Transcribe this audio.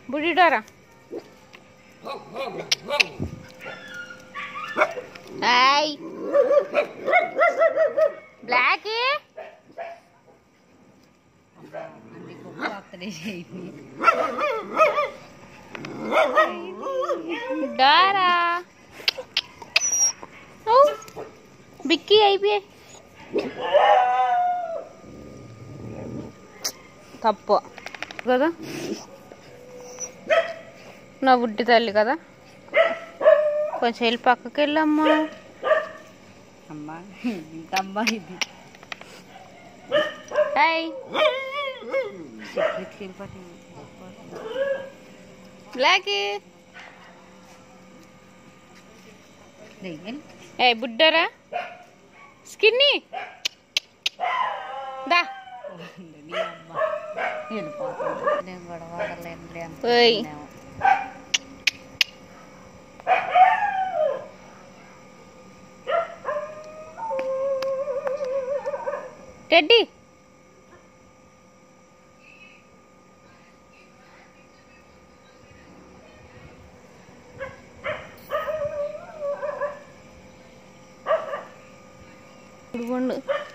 బుడిడోరా hi black అన్ని కుక్క అత్తడే చేయి డారా ఔ, బిక్కీ అయిపోయాయి తప్పు కదా నా బుడ్డి తల్లి కదా కొంచెం వెళ్ళి పక్కకి వెళ్ళమ్మా అమ్మా ఇంత అమ్మా ఇది హాయ్ సెక్యూరిటీకి వెళ్ళిపోతుంది బ్లాకీ దెయ్యం ఏ బుడ్డరా స్కిన్నీ దా నీ అమ్మ వెళ్ళిపోతుంది నేను కూడా వాడలేనులే ఓయ్. అనుకుంటున్నాను టెడ్డీ ఇదిగోండు